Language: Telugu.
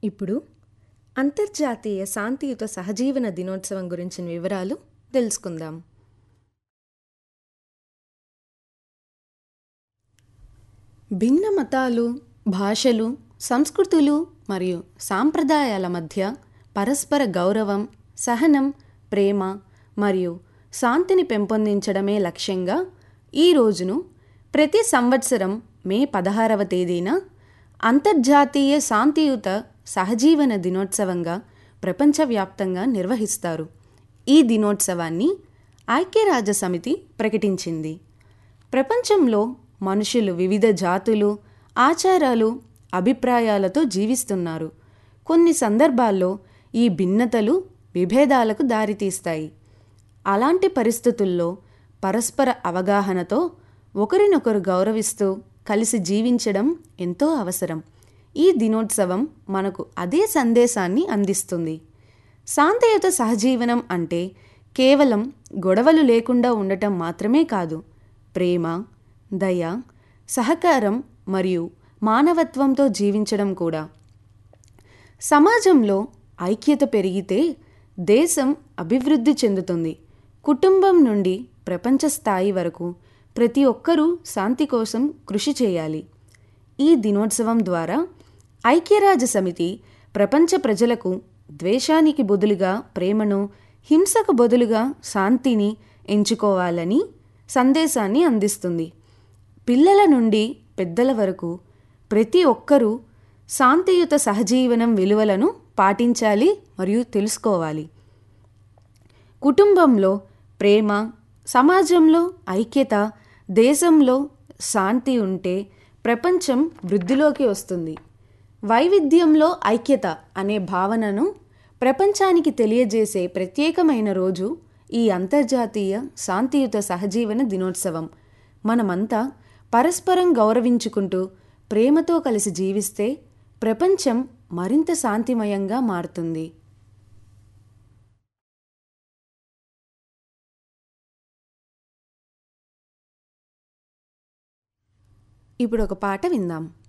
ఇప్పుడు అంతర్జాతీయ శాంతియుత సహజీవన దినోత్సవం గురించిన వివరాలు తెలుసుకుందాం భిన్న మతాలు భాషలు సంస్కృతులు మరియు సాంప్రదాయాల మధ్య పరస్పర గౌరవం సహనం ప్రేమ మరియు శాంతిని పెంపొందించడమే లక్ష్యంగా ఈ రోజును ప్రతి సంవత్సరం మే పదహారవ తేదీన అంతర్జాతీయ శాంతియుత సహజీవన దినోత్సవంగా ప్రపంచవ్యాప్తంగా నిర్వహిస్తారు ఈ దినోత్సవాన్ని ఐక్యరాజ్య సమితి ప్రకటించింది ప్రపంచంలో మనుషులు వివిధ జాతులు ఆచారాలు అభిప్రాయాలతో జీవిస్తున్నారు కొన్ని సందర్భాల్లో ఈ భిన్నతలు విభేదాలకు దారితీస్తాయి అలాంటి పరిస్థితుల్లో పరస్పర అవగాహనతో ఒకరినొకరు గౌరవిస్తూ కలిసి జీవించడం ఎంతో అవసరం ఈ దినోత్సవం మనకు అదే సందేశాన్ని అందిస్తుంది శాంతియుత సహజీవనం అంటే కేవలం గొడవలు లేకుండా ఉండటం మాత్రమే కాదు ప్రేమ దయ సహకారం మరియు మానవత్వంతో జీవించడం కూడా సమాజంలో ఐక్యత పెరిగితే దేశం అభివృద్ధి చెందుతుంది కుటుంబం నుండి ప్రపంచ స్థాయి వరకు ప్రతి ఒక్కరూ శాంతి కోసం కృషి చేయాలి ఈ దినోత్సవం ద్వారా ఐక్యరాజ్య సమితి ప్రపంచ ప్రజలకు ద్వేషానికి బదులుగా ప్రేమను హింసకు బదులుగా శాంతిని ఎంచుకోవాలని సందేశాన్ని అందిస్తుంది పిల్లల నుండి పెద్దల వరకు ప్రతి ఒక్కరూ శాంతియుత సహజీవనం విలువలను పాటించాలి మరియు తెలుసుకోవాలి కుటుంబంలో ప్రేమ సమాజంలో ఐక్యత దేశంలో శాంతి ఉంటే ప్రపంచం వృద్ధిలోకి వస్తుంది వైవిధ్యంలో ఐక్యత అనే భావనను ప్రపంచానికి తెలియజేసే ప్రత్యేకమైన రోజు ఈ అంతర్జాతీయ శాంతియుత సహజీవన దినోత్సవం మనమంతా పరస్పరం గౌరవించుకుంటూ ప్రేమతో కలిసి జీవిస్తే ప్రపంచం మరింత శాంతిమయంగా మారుతుంది ఇప్పుడు ఒక పాట విందాం